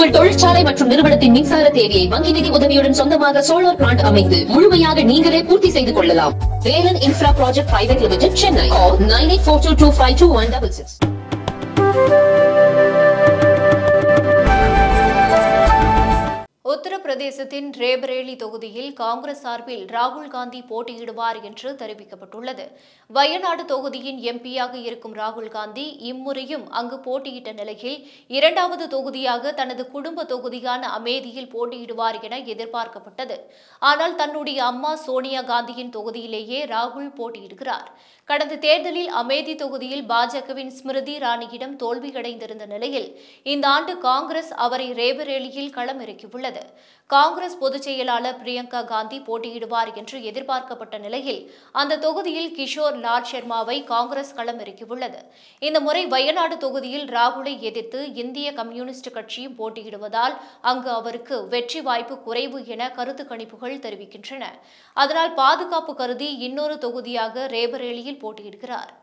உங்கள் தொழிற்சாலை மற்றும் நிறுவனத்தின் மின்சார தேவையை வங்கி நிதி உதவியுடன் சொந்தமாக சோலார் பிளான்ட் அமைத்து முழுமையாக நீங்களே பூர்த்தி செய்து கொள்ளலாம் Velan infra project private limited Chennai nine eight four two two five two one double six உத்தரப்பிரதேசத்தின் ரேபரேலி தொகுதியில் காங்கிரஸ் சார்பில் ராகுல் காந்தி போட்டியிடுவார் என்று தெரிவிக்கப்பட்டுள்ளது வயநாடு தொகுதியின் எம்பியாக இருக்கும் ராகுல் காந்தி இம்முறையும் அங்கு போட்டியிட்ட நிலையில் இரண்டாவது தொகுதியாக தனது குடும்ப தொகுதியான அமேதியில் போட்டியிடுவார் என எதிர்பார்க்கப்பட்டது ஆனால் தன்னுடைய அம்மா சோனியா காந்தியின் தொகுதியிலேயே ராகுல் போட்டியிடுகிறார் கடந்த தேர்தலில் அமேதி தொகுதியில் பாஜகவின் ஸ்மிருதி இராணியிடம் தோல்வியடைந்திருந்த நிலையில் இந்த ஆண்டு காங்கிரஸ் அவரை ரேபரேலியில் களமிறக்கியுள்ளது காங்கிரஸ் பொதுச் செயலாளர் பிரியங்கா காந்தி போட்டியிடுவார் என்று எதிர்பார்க்கப்பட்ட நிலையில் அந்த தொகுதியில் கிஷோர் லால் சர்மாவை காங்கிரஸ் களமிறக்கியுள்ளது இந்த முறை வயநாடு தொகுதியில் ராகுலை எதிர்த்து இந்திய கம்யூனிஸ்ட் கட்சியும் போட்டியிடுவதால் அங்கு அவருக்கு வெற்றி வாய்ப்பு குறைவு என கருத்து கணிப்புகள் தெரிவிக்கின்றன அதனால் பாதுகாப்பு கருதி இன்னொரு தொகுதியாக ரேபரேலியில் போட்டியிடுகிறார்